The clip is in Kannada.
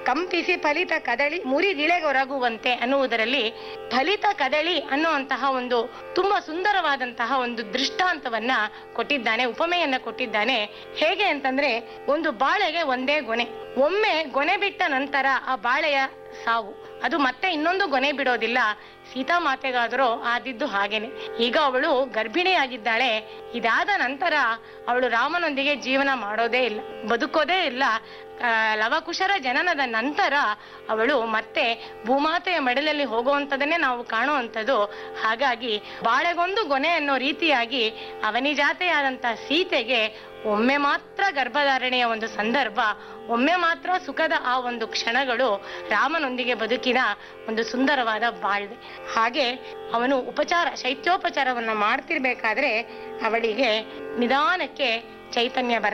ಕಂಪಿಸಿ ಫಲಿತ ಕದಳಿ ಮುರಿದಿಳೆಗೊರಗುವಂತೆ ಅನ್ನುವುದರಲ್ಲಿ ಫಲಿತ ಕದಳಿ ಅನ್ನುವಂತಹ ಒಂದು ತುಂಬಾ ಸುಂದರವಾದಂತಹ ಒಂದು ದೃಷ್ಟಾಂತವನ್ನ ಕೊಟ್ಟಿದ್ದಾನೆ ಉಪಮೆಯನ್ನ ಕೊಟ್ಟಿದ್ದಾನೆ ಹೇಗೆ ಅಂತಂದ್ರೆ ಒಂದು ಬಾಳೆಗೆ ಒಂದೇ ಗೊನೆ ಒಮ್ಮೆ ಗೊನೆ ಬಿಟ್ಟ ನಂತರ ಆ ಬಾಳೆಯ ಸಾವು ಅದು ಮತ್ತೆ ಇನ್ನೊಂದು ಗೊನೆ ಬಿಡೋದಿಲ್ಲ ಸೀತಾಮಾತೆಗಾದರೂ ಆದಿದ್ದು ಹಾಗೇನೆ ಈಗ ಅವಳು ಗರ್ಭಿಣಿಯಾಗಿದ್ದಾಳೆ ಇದಾದ ನಂತರ ಅವಳು ರಾಮನೊಂದಿಗೆ ಜೀವನ ಮಾಡೋದೇ ಇಲ್ಲ ಬದುಕೋದೇ ಇಲ್ಲ ಆ, ಲವಕುಶರ ಜನನದ ನಂತರ ಅವಳು ಮತ್ತೆ ಭೂಮಾತೆಯ ಮಡಲಲ್ಲಿ ಹೋಗುವಂಥದ್ದನ್ನೇ ನಾವು ಕಾಣುವಂಥದ್ದು ಹಾಗಾಗಿ ಬಾಳೆಗೊಂದು ಗೊನೆ ಅನ್ನೋ ರೀತಿಯಾಗಿ ಅವನಿಜಾತೆಯಾದಂತಹ ಸೀತೆಗೆ ಒಮ್ಮೆ ಮಾತ್ರ ಗರ್ಭಧಾರಣೆಯ ಒಂದು ಸಂದರ್ಭ ಒಮ್ಮೆ ಮಾತ್ರ ಸುಖದ ಆ ಒಂದು ಕ್ಷಣಗಳು ರಾಮನೊಂದಿಗೆ ಬದುಕಿನ ಒಂದು ಸುಂದರವಾದ ಬಾಳ್ವೆ ಹಾಗೆ ಅವನು ಉಪಚಾರ ಶೈತ್ಯೋಪಚಾರವನ್ನ ಮಾಡ್ತಿರ್ಬೇಕಾದ್ರೆ ಅವಳಿಗೆ ನಿಧಾನಕ್ಕೆ ಚೈತನ್ಯ ಬರ್ತಾ